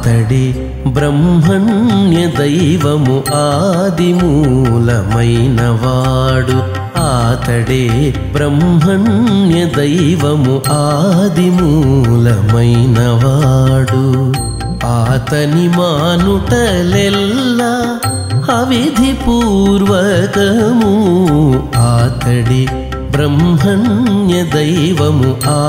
ఆతడి బ్రహ్మణ్య దైవము ఆదిమూలమైనవాడు ఆతడే బ్రహ్మణ్య దైవము ఆదిమూలమైనవాడు ఆతని మానుటలెల్లా అవిధి పూర్వకము ఆతడి బ్రహ్మణ్య దైవము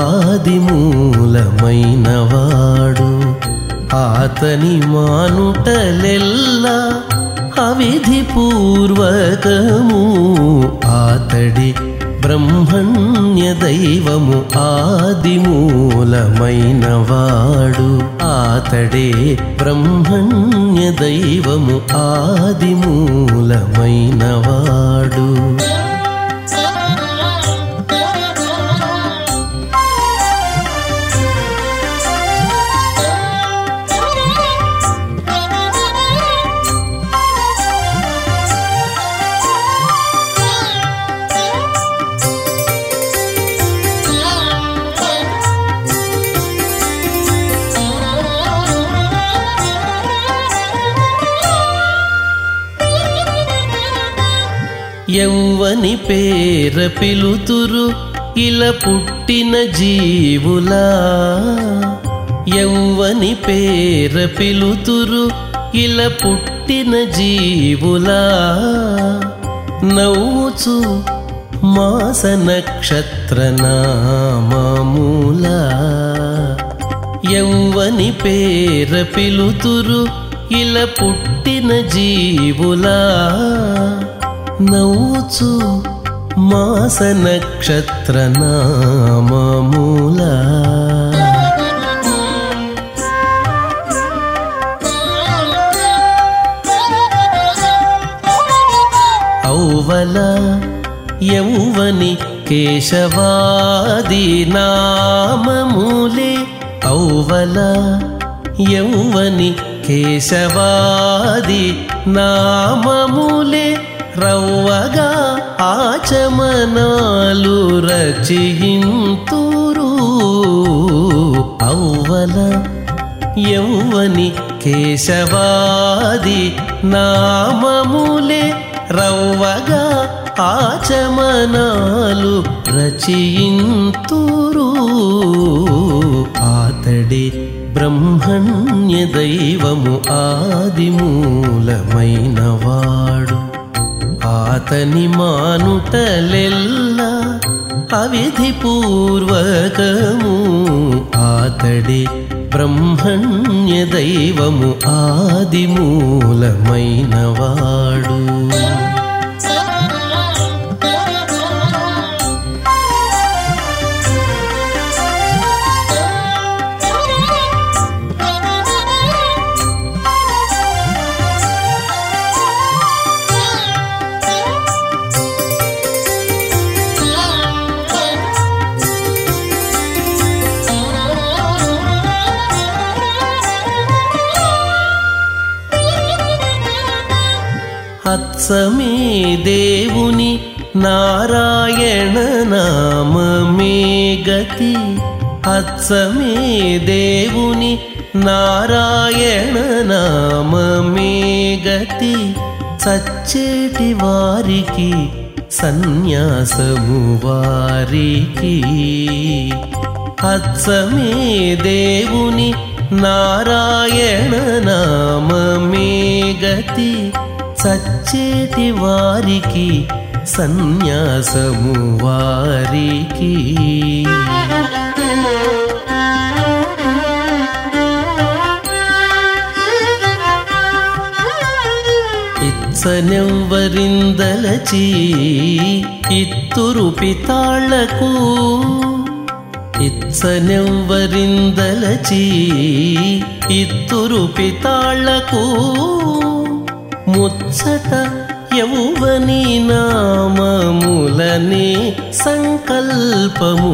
ఆదిమూలమైనవాడు ఆతని మానుటలెల్లా అవిధి పూర్వకము ఆతడి బ్రహ్మణ్య దైవము ఆదిమూలమైనవాడు ఆతడే బ్రహ్మణ్య దైవము ఆదిమూలమైనవాడు ఎవ్వని పేర పిలుతురు ఇలా పుట్టిన జీవులా ఎవ్వని పేర పిలుతురు ఇలా పుట్టిన జీవులా నవ్వుచు మాస నక్షత్ర నామూలా ఎవ్వని పేర పిలుతురు ఇలా పుట్టిన జీవులా నవ్వుచు మాస నక్షత్ర నామూలా ఔవల యౌవని కేశవాది నామమూలే ఔవల యౌవని కేశవాది నామమూలే రవ్వగా ఆచమనాలు రచయింతురు ఔవల యౌవని కేశవాది నామములే రవ్వగా ఆచమనాలు రచయింతురు ఆతడి బ్రహ్మణ్య దైవము ఆదిమూలమైనవాడు ఆతని మానుటలెల్లా అవిధి పూర్వకము ఆతడి బ్రహ్మణ్య దైవము ఆదిమూలమైనవాడు అత్సమే దేవుని నారాయణ నామమే గతి అత్సమే దేవుని నారాయణ నామమే గతి సచ్చేటి వారికి సన్యాసము వారికి అత్సమే దేవుని నారాయణ నామమే గతి సచ్చేటి వారికి సన్యాసము వారికి ఇచ్చనెవ్వరిందలచి ఇత్తురు పితాళ్లకు ఇచ్చనెవ్వరిందలచి ఇత్తురు పితాళ్లకు ముచ్చట యౌవని నామములనే సంకల్పము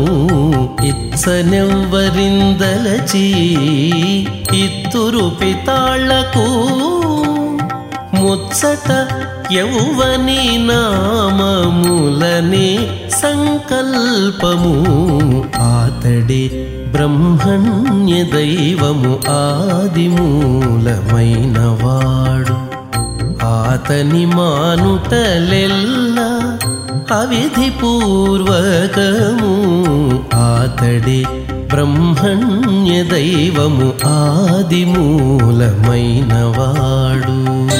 ఇచ్చనెవ్వరిందలచి ఇత్తురు పితాళ్లకు ముచ్చట యౌవని నామములనే సంకల్పము ఆతడి బ్రహ్మణ్య దైవము ఆదిమూలమైనవాడు ఆతని మానుటలెల్లా అవిధి పూర్వకము ఆతడి బ్రహ్మణ్య దైవము ఆదిమూలమైనవాడు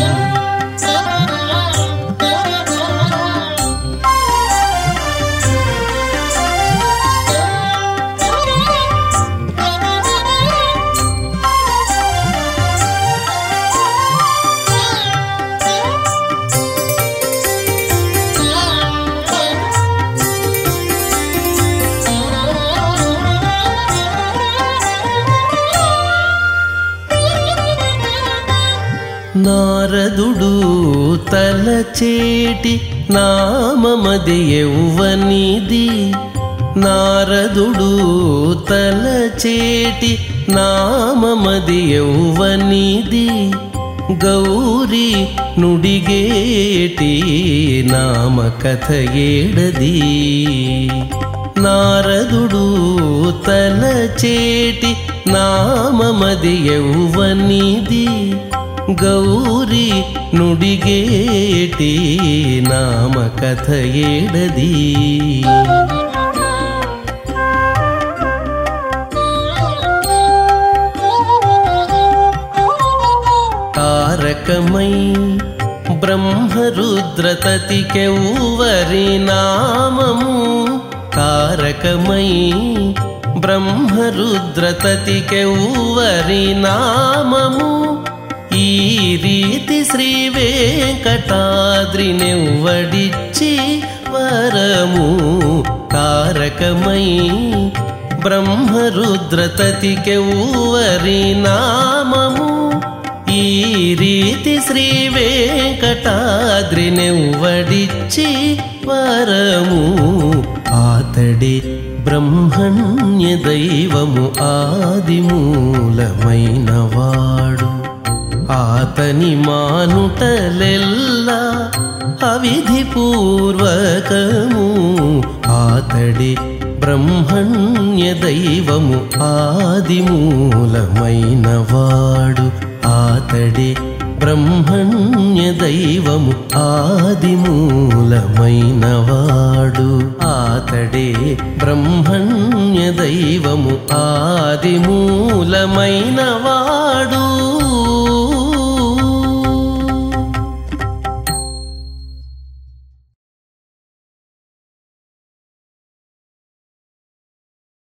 నారదుడు తలచేటి నామమది ఎవ్వనిది నారదుడు తలచేటి నామమది ఎవ్వనిది గౌరీ నుడిగేటి నామ కథ ఏడది నారదుడు తలచేటి నామమది ఎవ్వనిది గౌరీ నుడిగేటి నామ కథ ఏడది తారకమై బ్రహ్మరుద్రతతికెవ్వరి నామము తారకమై బ్రహ్మరుద్రతతికెవ్వరి నామము ఈ రీతి శ్రీ వెంకటాద్రినెవ్వడిచ్చి వరము తారకమై బ్రహ్మరుద్రతతికెవ్వరి నామము ఈ రీతి శ్రీ వెంకటాద్రినెవ్వడిచ్చి వరము ఆతడి బ్రహ్మణ్య దైవము ఆదిమూలమైనవాడు ఆతని మానుటలెల్లా అవిధి పూర్వకము ఆతడి బ్రహ్మణ్య దైవము ఆదిమూలమైనవాడు ఆతడి బ్రహ్మణ్య దైవము ఆదిమూలమైనవాడు ఆతడే బ్రహ్మణ్య దైవము ఆదిమూలమైనవాడు